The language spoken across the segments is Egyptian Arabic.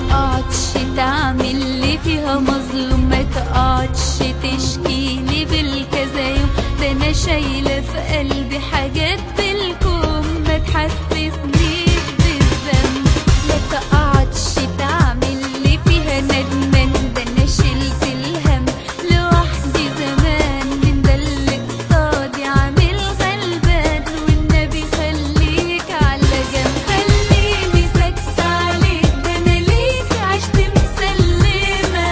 تقعدش تعمل لي فيها مظلوم ما تقعدش تشكيلي بالكذا يوم ده انا شايله في قلبي حاجات بالكم ما تحسسنيش بالذنب لا تقعدش تعمل لي فيها ندمان ده انا شلت الهم لوحدي زمان من ده اللي قصادي عامل غلبان والنبي خليك على جنب خليني ساكتة عليك ده انا ليك عشت مسلمة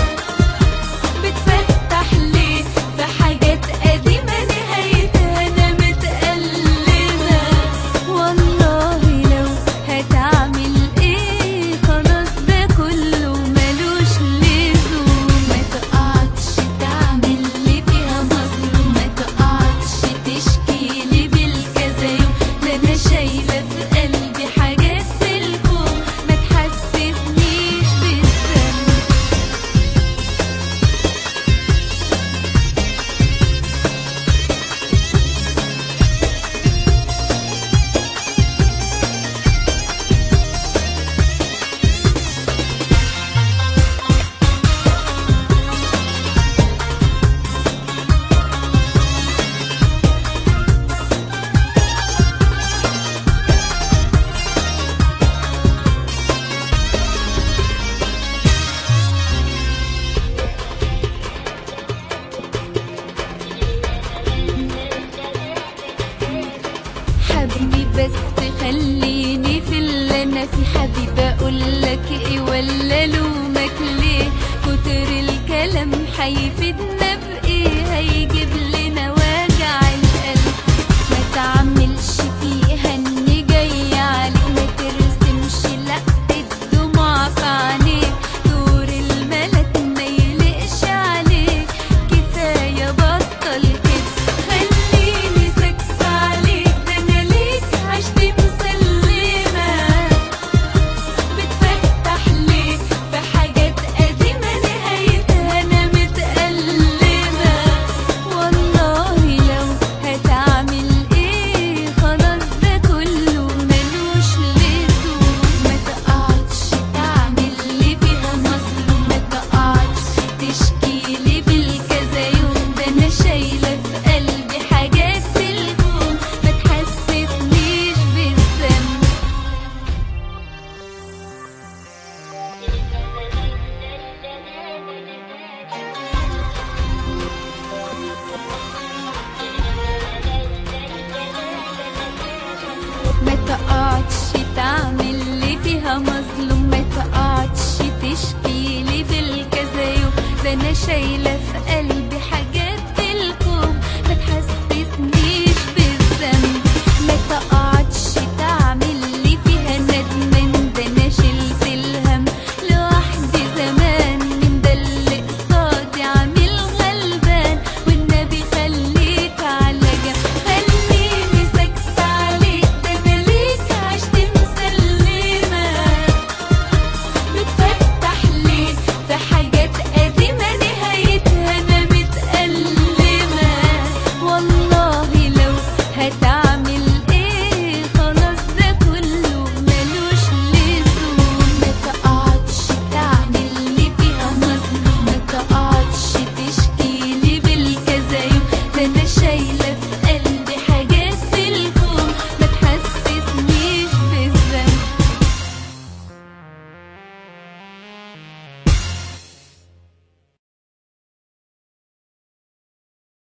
بتفتح ليه في حاجات قديمة نهايتها أنا متألمة والله لو هتعمل إيه خلاص ده كله ملوش لزوم ما تقعدش تعمل لي فيها مظلوم ما تقعدش تشكيلي بالكذا يوم ده أنا شايلة في قلبي حاجات بالكم ما تحسسنيش بالذنب حبيبي بس خليني في اللي انا في حبيبي اقول لك ايه ولا لومك ليه كتر الكلام هيفيدنا بايه هيجيب لنا وجع القلب ما تعملش فيها اني جاي عليك ما ترسمش لا الدموع في عينيك دور الملك ما يلقش عليك كفايه بطل كده خليني ساكتة عليك ده انا ليك عشت مسلمة بتفتح ليه في حاجات قديمة نهايتها أنا متألمة والله لو هتعمل إيه خلاص ده كله ملوش لزوم ما تقعدش تعمل لي فيها مظلوم ما تقعدش تشكيلي بالكذا يوم ده أنا شايلة في قلبي حاجات بالكون ما تحسسنيش بالذنب ما تقعدش تعمل لي فيها مظلوم ما تقعدش تشكيلي بالكذا يوم ده انا شايله في قلبي حاجات بالكم ما تحسسنيش بالذنب ما تقعدش تعمل لي فيها ندمان ده انا شلت الهم لوحدي زمان من ده اللي قصادي عامل غلبان والنبي خليك على جنب خليني ساكتة عليك ده انا ليك عشت مسلمة بتفتح ليه في حاجات قديمة نهايتها أنا متألمة والله لو هتعمل إيه خلاص ده كله ملوش لزوم ما تقعدش تعمل لي فيها مظلوم ما تقعدش تشكيلي بالكذا يوم ده أنا شايلة في قلبي